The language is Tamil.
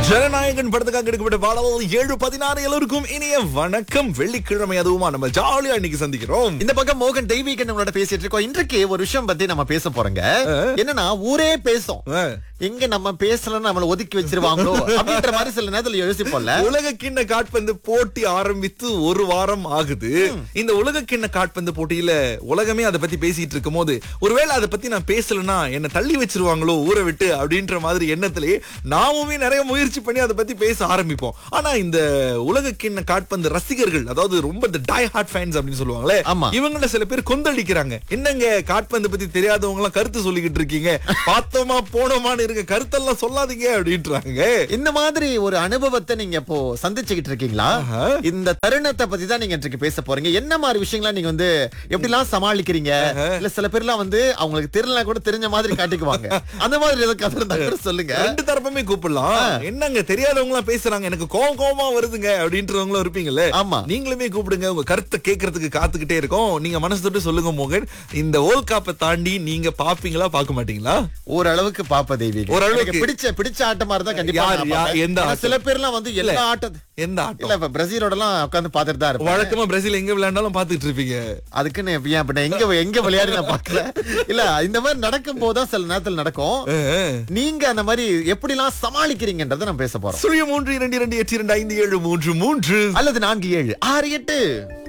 ஜனநாயகன் படத்துக்காக எடுக்கப்பட்ட பாடல் ஏழு பதினாறு எல்லோருக்கும் இனிய வணக்கம் வெள்ளிக்கிழமை அதுவுமா நம்ம ஜாலியா இன்னைக்கு சந்திக்கிறோம் இந்த பக்கம் மோகன் தெய்வீகன் நம்மளோட பேசிட்டு இருக்கோம் இன்றைக்கு ஒரு விஷயம் பத்தி நம்ம பேச போறோங்க என்னன்னா ஊரே பேசும் ஆ. எங்க நம்ம பேசலன்னு நம்மள ஒதுக்கி வச்சிருவாங்களோ அப்படின்ற மாதிரி சில நேரத்துல யோசிப்போம்ல உலக கிண்ண காட்பந்து போட்டி ஆரம்பித்து ஒரு வாரம் ஆகுது இந்த உலக கிண்ண காட்பந்து போட்டியில உலகமே அதை பத்தி பேசிட்டு இருக்கும் போது ஒருவேளை அதை பத்தி நான் பேசலன்னா என்ன தள்ளி வச்சிருவாங்களோ ஊரை விட்டு அப்படின்ற மாதிரி எண்ணத்திலேயே நாமுமே நிறைய முயற்சி பண்ணி அதை பத்தி பேச ஆரம்பிப்போம் ஆனா இந்த உலக கிண்ண காட்பந்து ரசிகர்கள் அதாவது ரொம்ப இந்த டை ஹார்ட் ஃபேன்ஸ் அப்படின்னு சொல்லுவாங்களே ஆமா. இவங்கள சில பேர் கொந்தளிக்கிறாங்க என்னங்க காட்பந்து பத்தி தெரியாதவங்க எல்லாம் கருத்து சொல்லிக்கிட்டு இருக்கீங்க பார்த்தோமா போனோமான்னு இருக்க கருத்தெல்லாம் சொல்லாதீங்க அப்படின்றாங்க இந்த மாதிரி ஒரு அனுபவத்தை நீங்க இப்போ சந்திச்சுக்கிட்டு இருக்கீங்களா ஆஹா. இந்த தருணத்தை பத்தி தான் நீங்க இன்றைக்கு பேச போறீங்க என்ன மாதிரி விஷயங்களா நீங்க வந்து எப்படிலாம் சமாளிக்கிறீங்க இல்ல சில பேர்லாம் வந்து அவங்களுக்கு தெரியல கூட தெரிஞ்ச மாதிரி காட்டிக்குவாங்க அந்த மாதிரி ஏதாவது கதை இருந்தா கூட சொல்லுங்க ரெண்டு தரப்புமே கூப்பிடலாம் என்னங்க தெரியாதவங்க எல்லாம் பேசுறாங்க எனக்கு கோவம் கோவமா வருதுங்க அப்படின்றவங்களும் இருப்பீங்கல்ல ஆமா. நீங்களுமே கூப்பிடுங்க உங்க கருத்தை கேட்கறதுக்கு காத்துக்கிட்டே இருக்கோம் நீங்க மனசு தொட்டு சொல்லுங்க மோகன் இந்த வேர்ல்ட் கப்பை தாண்டி நீங்க பாப்பீங்களா பார்க்க மாட்டீங்களா ஓரளவுக்கு பாப்ப தெய்வீக ஓரளவுக்கு. எனக்கு பிடிச்ச பிடிச்ச ஆட்டமா இருந்தா கண்டிப்பா யார், நான் யார், பார்ப்பேன். எந்த ஏன்னா ஆட்டம்? சில பேர்லாம் வந்து எல்லா ஆட்டம் எந்த ஆட்டம் இல்ல இப்ப பிரசீலோட எல்லாம் உட்கார்ந்து பாத்துட்டு தான் இருப்பேன் வழக்கமா பிரேசில் எங்க விளையாண்டாலும் பாத்துட்டு இருப்பீங்க அதுக்குன்னு ஏன் அப்ப நான் எங்க எங்க விளையாடி நான் பாக்கல இல்ல இந்த மாதிரி நடக்கும் போதுதான் சில நேரத்துல நடக்கும் நீங்க அந்த மாதிரி எப்படிலாம் சமாளிக்கிறீங்கன்றத நம்ம பேச போறோம் சுழிய மூன்று இரண்டு இரண்டு எட்டு இரண்டு ஐந்து ஏழு மூன்று மூன்று அல்லது நான்கு ஏழு ஆறு எட்டு